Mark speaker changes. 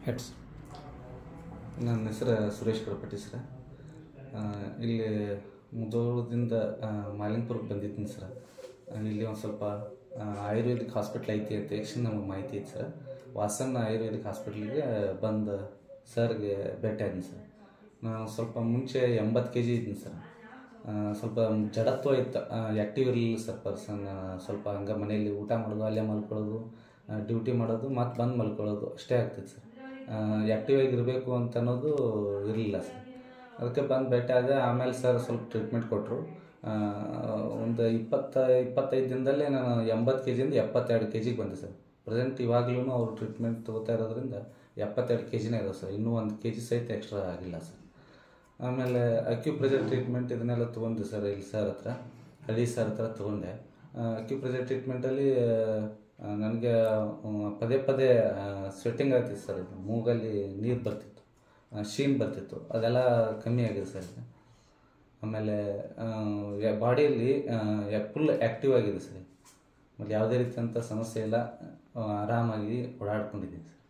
Speaker 1: heads
Speaker 2: ನನ್ನ ಹೆಸರು Suresh Kadapatti sir ಆ, ಇಲ್ಲಿ ಮುಧೋಳದಿಂದ ಮಾಲಿಂಗ್ಪುರಕ್ಕೆ ಬಂದಿದ್ದೀನಿ ಸರ್ ಆ, ಇಲ್ಲಿ ಒಂದು ಸ್ವಲ್ಪ ಆ, ಆಯುರ್ವೇದಿಕ್ ಹಾಸ್ಪಿಟ್ಲ್ ಐತಿ ಅಂತ ತಕ್ಷಣ ನಮಗೆ ಮಾಹಿತಿ ಐತಿ ಸರ್ ವಾಸನ್ ಆಯುರ್ವೇದಿಕ್ ಹಾಸ್ಪಿಟ್ಲಿಗೆ ಬಂದು ಸರ್ಗೆ ಭೇಟಿ ಆದ್ದೀನಿ ಸರ್ ನಾನು ಸ್ವಲ್ಪ ಮುಂಚೆ ಎಂಬತ್ತು ಕೆ ಜಿ ಇದ್ದೀನಿ ಸರ್ ಆ, ಸ್ವಲ್ಪ ಜಡತ್ವ ಇತ್ತು ಆ್ಯಕ್ಟಿವ್ ಇರಲಿಲ್ಲ ಸರ್ ಪರ್ಸನ್ ಸ್ವಲ್ಪ ಹಂಗೆ ಮನೆಯಲ್ಲಿ ಊಟ ಮಾಡೋದು ಅಲ್ಲೇ ಮಲ್ಕೊಳ್ಳೋದು ಡ್ಯೂಟಿ ಮಾಡೋದು ಮತ್ತು ಬಂದು ಮಲ್ಕೊಳ್ಳೋದು ಅಷ್ಟೇ ಆಗ್ತಿತ್ತು ಸರ್ ಆ್ಯಕ್ಟಿವ್ ಆಗಿರಬೇಕು ಅಂತ ಅನ್ನೋದು ಇರಲಿಲ್ಲ ಸರ್ ಅದಕ್ಕೆ ಬಂದು ಭೇಟಿ ಆದ ಆಮೇಲೆ ಸರ್ ಸ್ವಲ್ಪ ಟ್ರೀಟ್ಮೆಂಟ್ ಕೊಟ್ಟರು ಒಂದು ಇಪ್ಪತ್ತ ಇಪ್ಪತ್ತೈದು ದಿನದಲ್ಲೇ ನಾನು ಎಂಬತ್ತು ಕೆ ಜಿಯಿಂದ ಎಪ್ಪತ್ತೆರಡು ಕೆ ಜಿಗೆ ಬಂದೆ ಸರ್ ಪ್ರೆಸೆಂಟ್ ಇವಾಗಲೂ ಅವರು ಟ್ರೀಟ್ಮೆಂಟ್ ತೊಗೋತಾ ಇರೋದ್ರಿಂದ ಎಪ್ಪತ್ತೆರಡು ಕೆ ಜಿನೇ ಇರೋದು ಸರ್ ಇನ್ನೂ ಒಂದು ಕೆ ಜಿ ಸಹಿತ ಎಕ್ಸ್ಟ್ರಾ ಆಗಿಲ್ಲ ಸರ್ ಆಮೇಲೆ ಅಕ್ಯುಪ್ರೆಷರ್ ಟ್ರೀಟ್ಮೆಂಟ್ ಇದನ್ನೆಲ್ಲ ತೊಗೊಂಡೆ ಸರ್ ಇಲ್ಲಿ ಸರ್ ಹತ್ರ ಹಳ್ಳಿ ಸರ್ ಹತ್ರ ತೊಗೊಂಡೆ ಅಕ್ಯುಪ್ರೆಷರ್ ಟ್ರೀಟ್ಮೆಂಟಲ್ಲಿ ನನಗೆ ಪದೇ ಪದೇ ಸ್ವೆಟ್ಟಿಂಗ್ ಆಗ್ತಿತ್ತು ಸರ್ ಇದು ಮೂಗಲ್ಲಿ ನೀರು ಬರ್ತಿತ್ತು ಶೀನ್ ಬರ್ತಿತ್ತು ಅದೆಲ್ಲ ಕಮ್ಮಿ ಆಗಿದೆ ಸರ್ ಈಗ ಆಮೇಲೆ ಬಾಡಿಯಲ್ಲಿ ಫುಲ್ ಆ್ಯಕ್ಟಿವ್ ಆಗಿದೆ ಸರ್ ಮತ್ತು ಯಾವುದೇ ರೀತಿಯಂಥ ಸಮಸ್ಯೆ ಇಲ್ಲ ಆ, ಆರಾಮಾಗಿ ಓಡಾಡ್ಕೊಂಡಿದ್ದೀನಿ ಸರ್